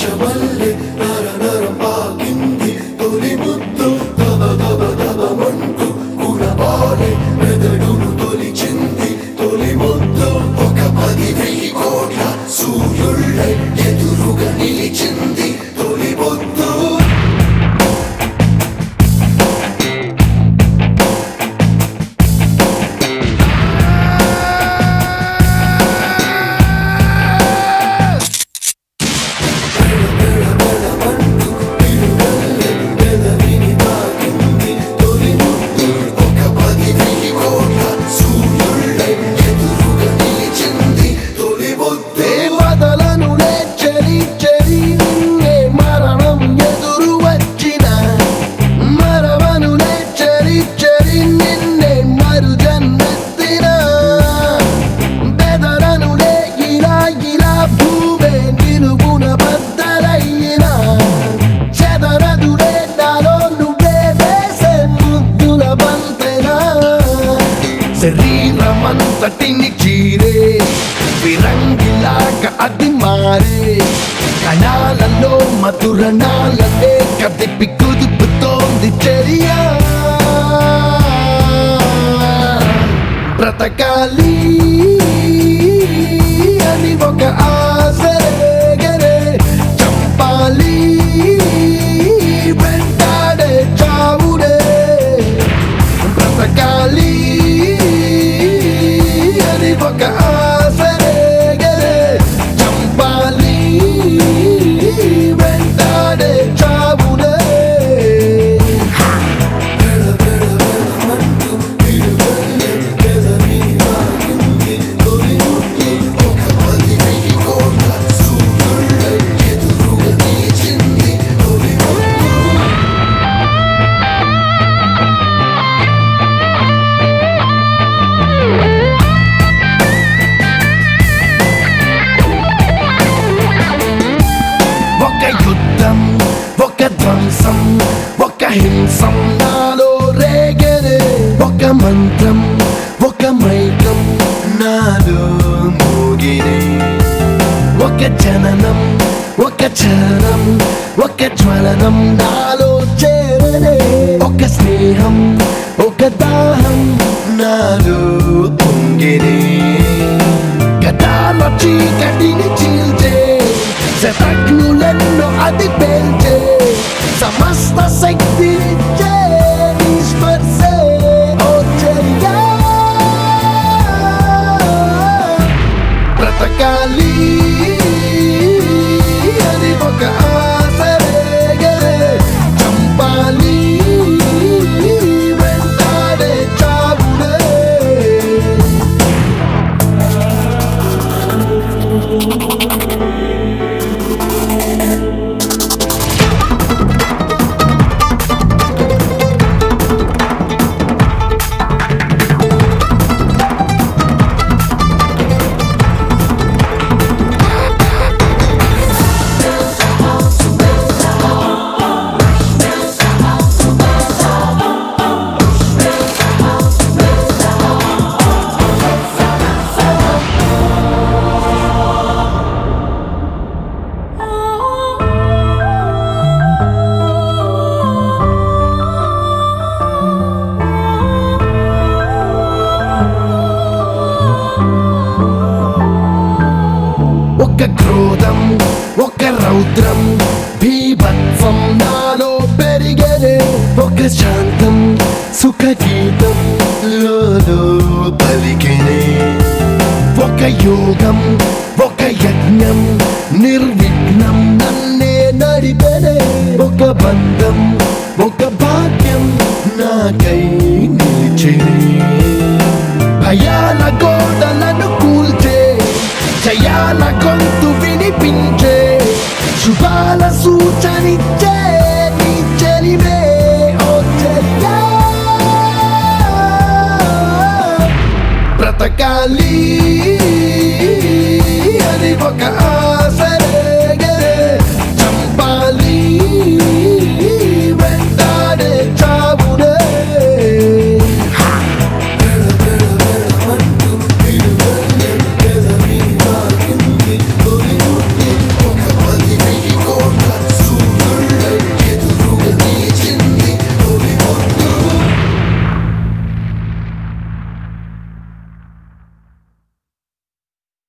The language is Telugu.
వర్షమల్లె నర నరం పాకింది తొలి ముద్దు దబ దబ దబమంటూ కురబాలే మెదడును తొలిచింది తొలి ముద్దు ఒక పది వెయ్యి కోట్ల సూర్యుళ్ళై ఎదురుగా నిలిచింది తొలి ముద్దు పెదవిని తాకింది తొలి ముద్దు ఒక పది వెయ్యి కోట్ల సూర్యుళ్ళై ఎదురుగా నిలిచింది తొలి ముద్దు వదలను చెరి చెరి నిన్నే మరణం ఎదురు వచ్చిన మరవను చెరి చెరి నిన్నే మరు జన్మెత్తిన బెదరను ఇలా ఇలా భూమే నిలువున బద్దలయ్యిన చెదరదులే నాలో నువ్వే వేసే ముద్దుల బంతెనా శరీరమంతటిని చీరే విరంగిలాగా అది మారే కణాలలో మధుర నాలనే కదిపి కుదుపుతోంది చర్య బ్రతకాలి అని ఒక ఆశ రేగరే చంపాలి వెంటాడే చావుడే బ్రతకాలి అని ఒక ఆశ రేగరే చంపాలి వెంటాడే చావుడే ఒక యుద్ధం ఒక ధ్వంసం ఒక హింసం నాలో రేగరే ఒక మంత్రం ఒక మైకం నాలో మోగిరే ఒక జననం ఒక చలనం ఒక జ్వలనం నాలో చేరనే ఒక స్నేహం ఒక దాహం నాలో పొంగిరే గతాల చీకటిని చీల్చే శతజ్ఞులెన్నో అది పేల్చే సమస్త శక్తి స్పర్శే ఓ చర్య బ్రతకాలి అది ఒక ఆశ రేగరే చంపాలి వెంటాడే చావుడే ఒక క్రోధం ఒక రౌద్రం భీభత్సం నాలో పెరిగనే ఒక శాంతం సుఖ గీతం లోలో పలికినే ఒక యోగం